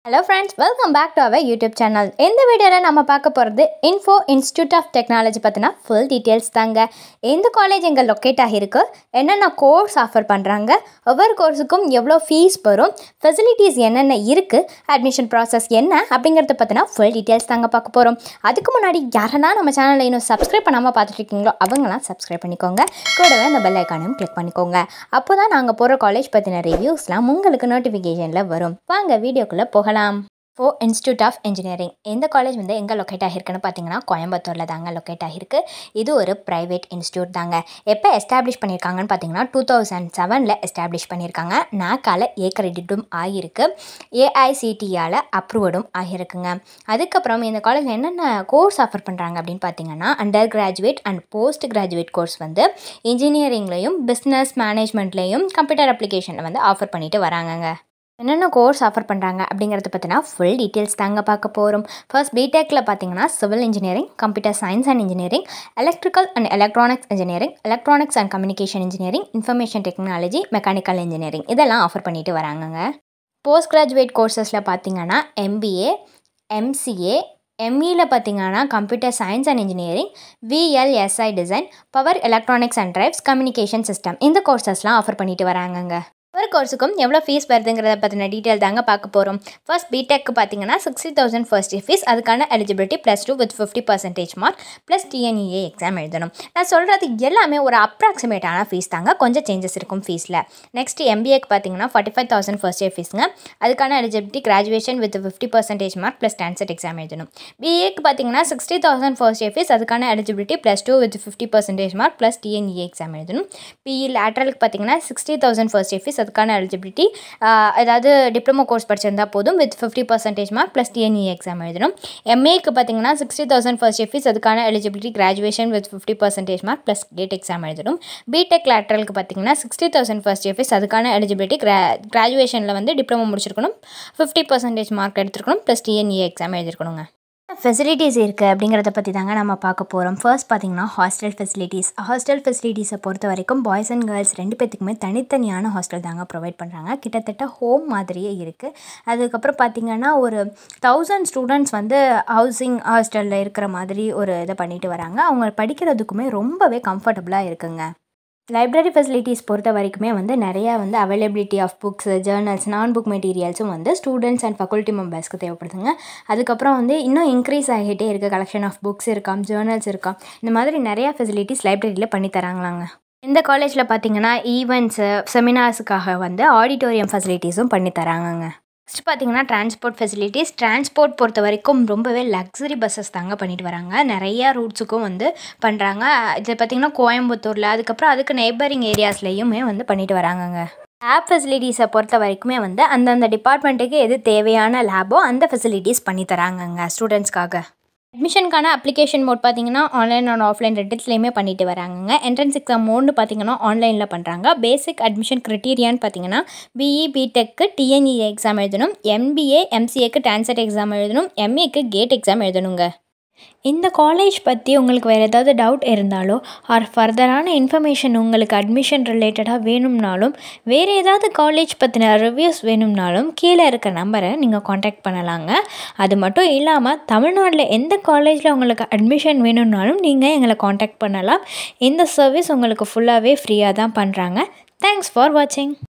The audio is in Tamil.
hello friends welcome back to our YouTube channel இந்த வீடியோவில் நம்ம பார்க்க போகிறது இன்ஃபோ இன்ஸ்டியூட் ஆஃப் டெக்னாலஜி பற்றின ஃபுல் டீட்டெயில்ஸ் தாங்க எந்த காலேஜ் எங்கே லொக்கேட் ஆகிருக்கு என்னென்ன கோர்ஸ் ஆஃபர் பண்ணுறாங்க ஒவ்வொரு கோர்ஸுக்கும் எவ்வளோ ஃபீஸ் வரும் ஃபெசிலிட்டிஸ் என்னென்ன இருக்குது அட்மிஷன் ப்ராசஸ் என்ன அப்படிங்கிறத பற்றின ஃபுல் டீட்டெயில்ஸ் தாங்க பார்க்க போகிறோம் அதுக்கு முன்னாடி யாரெல்லாம் நம்ம சேனலை இன்னும் சப்ஸ்கிரைப் பண்ணாமல் பார்த்துட்டு இருக்கீங்களோ அவங்களாம் சப்ஸ்கிரைப் பண்ணிக்கோங்க கூடவே அந்த பெல் ஐக்கானையும் கிளிக் பண்ணிக்கோங்க அப்போ தான் நாங்கள் போகிற காலேஜ் பற்றின ரிவ்யூஸ்லாம் உங்களுக்கு நோட்டிஃபிகேஷனில் வரும் வாங்க வீடியோக்குள்ளே போகலாம் ஃபோ இன்ஸ்டியூட் ஆஃப் இன்ஜினியரிங் இந்த காலேஜ் வந்து எங்கே லொக்கேட் ஆகிருக்குன்னு பார்த்தீங்கன்னா கோயம்புத்தூரில் தாங்க லொக்கேட் ஆகிருக்கு இது ஒரு ப்ரைவேட் இன்ஸ்டியூட் தாங்க எப்போ எஸ்டாப்ளிஷ் பண்ணியிருக்காங்கன்னு பார்த்தீங்கன்னா டூ தௌசண்ட் செவனில் எஸ்டாப்ளிஷ் பண்ணியிருக்காங்க நாக்கால ஏ கிரெடிட்டும் ஆகியிருக்கு ஏஐசிடியால் அப்ரூவடும் ஆகியிருக்குங்க அதுக்கப்புறம் இந்த காலேஜ் என்னென்ன கோர்ஸ் ஆஃபர் பண்ணுறாங்க அப்படின்னு பார்த்தீங்கன்னா under graduate and post graduate course வந்து இன்ஜினியரிங்லேயும் பிஸ்னஸ் மேனேஜ்மெண்ட்லேயும் கம்ப்யூட்டர் அப்ளிகேஷனில் வந்து ஆஃபர் பண்ணிட்டு வராங்கங்க என்னென்ன கோர்ஸ் ஆஃபர் பண்ணுறாங்க அப்படிங்கிறத பற்றினா ஃபுல் டீட்டெயில்ஸ் தாங்க பார்க்க போகிறோம் ஃபர்ஸ்ட் பிடெக்கில் பார்த்தீங்கன்னா civil engineering computer science and engineering electrical and electronics engineering electronics and communication engineering information technology mechanical engineering இதெல்லாம் ஆஃபர் பண்ணிட்டு வராங்கங்க போஸ்ட் கிராஜுவேட் கோர்சஸில் பார்த்தீங்கன்னா எம்பிஏ எம்சிஏ எம்இயில் பார்த்தீங்கன்னா computer science and engineering VLSI design power electronics and drives communication system இந்த கோர்சஸ்லாம் ஆஃபர் பண்ணிட்டு வராங்கங்க ஒரு கோர்ஸுக்கும் எவ்வளோ ஃபீஸ் வருதுங்கிறத பற்றின டீட்டெயில் தாங்க பார்க்க போகிறோம் ஃபர்ஸ்ட் பிடெக்கு பார்த்தீங்கன்னா சிக்ஸ்டி தௌசண்ட் ஃபர்ஸ்ட் ஃபீஸ் அதுக்கான eligibility plus two with fifty percentage mark plus TNEA exam எழுதணும் நான் சொல்கிறது எல்லாமே ஒரு அப்ராக்சிமேட்டான ஃபீஸ் தாங்க கொஞ்சம் சேஞ்சஸ் இருக்கும் ஃபீஸில் நெக்ஸ்ட் எம்பிஏக்கு பார்த்தீங்கன்னா forty five thousand first year ஃபீஸுங்க அதுக்கான eligibility graduation with fifty percentage mark plus TANCET exam எழுதணும் பிஏக்கு பார்த்தீங்கன்னா sixty thousand first year fees அதுக்கான eligibility plus two with fifty percentage mark plus TNEA exam எழுதணும் பிஇ லேட்ரலுக்கு பார்த்தீங்கன்னா sixty thousand first year fees அதுக்கான எலிஜிபிலிட்டி அதாவது டிப்ளமோ கோர்ஸ் படிச்சிருந்தா போதும் with fifty percentage mark plus TNE exam எழுதணும் எம்ஏக்கு பார்த்தீங்கன்னா sixty thousand first year fees அதுக்கான eligibility graduation with fifty percentage mark plus GATE exam எழுதணும் பிடெக் லேட்ரலுக்கு பார்த்தீங்கன்னா sixty thousand first year fees அதுக்கான எலிஜிபிலிட்டி கிரா கிராஜுவேஷனில் வந்து டிப்ளமோ முடிச்சிருக்கணும் ஃபிஃப்டி பர்சன்டேஜ் மார்க் எடுத்துருக்கணும் ப்ளஸ் டிஎன்இ எக்ஸாம் எழுதிருக்கணுங்க ஃபெசிலிட்டிஸ் இருக்குது அப்படிங்கிறத பற்றி தாங்க நம்ம பார்க்க போகிறோம் ஃபர்ஸ்ட் பார்த்தீங்கன்னா ஹாஸ்டல் ஃபெசிலிட்டிஸ் ஹாஸ்டல் ஃபெசிலிட்டிஸை பொறுத்த வரைக்கும் பாய்ஸ் அண்ட் கேர்ள்ஸ் ரெண்டு பேத்துக்குமே தனித்தனியான ஹாஸ்டல் தாங்க ப்ரொவைட் பண்ணுறாங்க கிட்டத்தட்ட ஹோம் மாதிரியே இருக்குது அதுக்கப்புறம் பார்த்திங்கன்னா ஒரு தௌசண்ட் ஸ்டூடெண்ட்ஸ் வந்து ஹவுசிங் ஹாஸ்டலில் இருக்கிற மாதிரி ஒரு இதை பண்ணிட்டு வராங்க அவங்க படிக்கிறதுக்குமே ரொம்பவே கம்ஃபர்டபுளாக இருக்குங்க லைப்ரரி ஃபெசிலிட்டிஸ் பொறுத்த வரைக்குமே வந்து நிறையா வந்து அவைலபிலிட்டி ஆஃப் புக்ஸ் ஜேர்னல்ஸ் நான் புக் மெட்டீரியல்ஸும் வந்து ஸ்டூடெண்ட்ஸ் அண்ட் ஃபக்கல்ட்டி மெம்பர்ஸ்க்கு தேவைப்படுதுங்க அதுக்கப்புறம் வந்து இன்னும் இன்க்ரீஸ் ஆகிட்டே இருக்குது கலெக்ஷன் ஆஃப் புக்ஸ் இருக்காம் ஜேர்னல்ஸ் இருக்காம் இந்த மாதிரி நிறையா ஃபெசிலிட்டிஸ் லைப்ரரியில் பண்ணி தராங்களாங்க இந்த காலேஜில் பார்த்தீங்கன்னா ஈவெண்ட்ஸு செமினார்ஸுக்காக வந்து ஆடிட்டோரியம் ஃபெசிலிட்டிஸும் பண்ணி தராங்கங்க நெக்ஸ்ட் பார்த்தீங்கன்னா டிரான்ஸ்போர்ட் ஃபெசிலிட்டிஸ் டிரான்ஸ்போர்ட் பொறுத்த வரைக்கும் ரொம்பவே லக்ஸரி பஸ்ஸஸ் தாங்க பண்ணிட்டு வராங்க நிறையா ரூட்ஸுக்கும் வந்து பண்ணுறாங்க இது பார்த்திங்கன்னா கோயம்புத்தூரில் அதுக்கப்புறம் அதுக்கு நெய்பரிங் ஏரியாஸ்லேயுமே வந்து பண்ணிட்டு வராங்கங்க லேப் ஃபெசிலிட்டிஸை பொறுத்த வரைக்குமே வந்து அந்தந்த டிபார்ட்மெண்ட்டுக்கு எது தேவையான லேபோ அந்த ஃபெசிலிட்டிஸ் பண்ணி தராங்கங்க ஸ்டூடெண்ட்ஸ்க்காக அட்மிஷனுக்கான அப்ளிகேஷன் மோட் பார்த்தீங்கன்னா ஆன்லைன் அண்ட் ஆஃப்லைன் ரெண்டுத்துலேயுமே பண்ணிட்டு வராங்கங்க என்ட்ரன்ஸ் எக்ஸாம் மோட்னு பார்த்தீங்கன்னா ஆன்லைனில் பண்ணுறாங்க பேசிக் அட்மிஷன் க்ரிட்டீரியான்னு பார்த்தீங்கன்னா பிஇ பிடெக்கு டிஎன்இ எக்ஸாம் எழுதணும் எம்பிஏ எம்சிஏக்கு டான்செட் எக்ஸாம் எழுதணும் எம்ஏக்கு கேட் எக்ஸாம் எழுதணுங்க இந்த காலேஜ் பற்றி உங்களுக்கு வேறு ஏதாவது டவுட் இருந்தாலோ ஆர் ஃபர்தரான இன்ஃபர்மேஷன் உங்களுக்கு அட்மிஷன் ரிலேட்டடாக வேணும்னாலும் வேறு ஏதாவது காலேஜ் பற்றின ரிவ்யூஸ் வேணும்னாலும் கீழே இருக்க நம்பரை நீங்கள் காண்டாக்ட் பண்ணலாங்க அது மட்டும் இல்லாமல் தமிழ்நாட்டில் எந்த காலேஜில் உங்களுக்கு அட்மிஷன் வேணும்னாலும் நீங்கள் எங்களை காண்டாக்ட் பண்ணலாம் இந்த சர்வீஸ் உங்களுக்கு ஃபுல்லாகவே ஃப்ரீயாக தான் பண்ணுறாங்க தேங்க்ஸ் ஃபார் வாட்சிங்